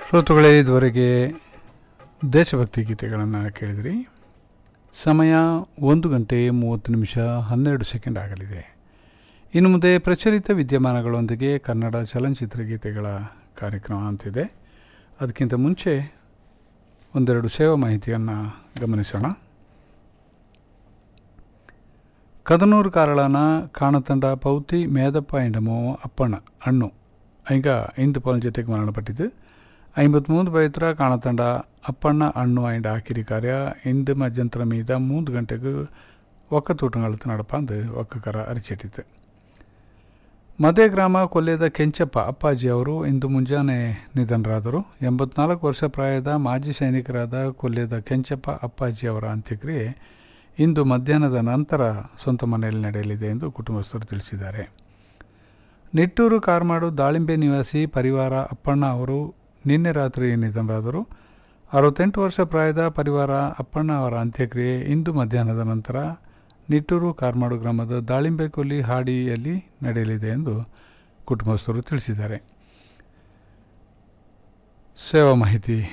ಶ್ರೋತೃಗಳೇ ಇದುವರೆಗೆ ದೇಶಭಕ್ತಿ ಗೀತೆಗಳನ್ನು ಕೇಳಿದ್ರಿ ಸಮಯ ಒಂದು ಗಂಟೆ ಮೂವತ್ತು ನಿಮಿಷ ಹನ್ನೆರಡು ಸೆಕೆಂಡ್ ಆಗಲಿದೆ ಇನ್ನು ಮುಂದೆ ಪ್ರಚಲಿತ ವಿದ್ಯಮಾನಗಳೊಂದಿಗೆ ಕನ್ನಡ ಚಲನಚಿತ್ರ ಗೀತೆಗಳ ಕಾರ್ಯಕ್ರಮ ಅಂತಿದೆ ಅದಕ್ಕಿಂತ ಮುಂಚೆ ಒಂದೆರಡು ಸೇವಾ ಮಾಹಿತಿಯನ್ನು ಗಮನಿಸೋಣ ಕದನೂರು ಕಾರಳನ ಕಾಣತಂಡ ಪೌತಿ ಮೇದಪ್ಪ ಎಂಡಮೋ ಅಪ್ಪಣ್ಣ ಅಣ್ಣು ಈಗ ಇಂದು ಪಾಲನ ಜೊತೆಗೆ ಮರಣಪಟ್ಟಿದ್ದು ಐಂಬತ್ಮೂರು ಬೈತ್ರ ಕಾಣತಂಡ ಅಪ್ಪಣ್ಣ ಅಣ್ಣು ಆಯ್ಡ ಆಕಿರಿ ಕಾರ್ಯ ಇಂದು ಮಧ್ಯಂತರ ಮೀದ ಮೂರು ಗಂಟೆಗೆ ಒಕ್ಕತೂಟಂಗಳತ್ತು ನಡಪಂದು ಒಕ್ಕಕರ ಅರಿಚಿಟ್ಟಿತ್ತು ಮದೆ ಗ್ರಾಮ ಕೊಲ್ಯದ ಕೆಂಚಪ್ಪ ಅಪ್ಪಾಜಿ ಅವರು ಇಂದು ಮುಂಜಾನೆ ನಿಧನರಾದರು ಎಂಬತ್ನಾಲ್ಕು ವರ್ಷ ಪ್ರಾಯದ ಮಾಜಿ ಸೈನಿಕರಾದ ಕೊಲ್ಯದ ಕೆಂಚಪ್ಪ ಅಪ್ಪಾಜಿ ಅವರ ಅಂತ್ಯಕ್ರಿಯೆ ಇಂದು ಮಧ್ಯಾಹ್ನದ ನಂತರ ಸ್ವಂತ ಮನೆಯಲ್ಲಿ ನಡೆಯಲಿದೆ ಎಂದು ಕುಟುಂಬಸ್ಥರು ತಿಳಿಸಿದ್ದಾರೆ ನಿಟ್ಟೂರು ಕಾರ್ಮಾಡು ದಾಳಿಂಬೆ ನಿವಾಸಿ ಪರಿವಾರ ಅಪ್ಪಣ್ಣ ಅವರು ನಿನ್ನೆ ರಾತ್ರಿ ನಿಧನರಾದರು ಅರವತ್ತೆಂಟು ವರ್ಷ ಪ್ರಾಯದ ಪರಿವಾರ ಅಪ್ಪಣ್ಣ ಅವರ ಅಂತ್ಯಕ್ರಿಯೆ ಇಂದು ಮಧ್ಯಾಹ್ನದ ನಂತರ ನಿಟ್ಟೂರು ಕಾರ್ಮಾಡು ಗ್ರಾಮದ ದಾಳಿಂಬೆ ಕೊಲ್ಲಿ ಹಾಡಿಯಲ್ಲಿ ನಡೆಯಲಿದೆ ಎಂದು ಕುಟುಂಬಸ್ಥರು ತಿಳಿಸಿದ್ದಾರೆ ಸೇವಾ ಮಾಹಿತಿ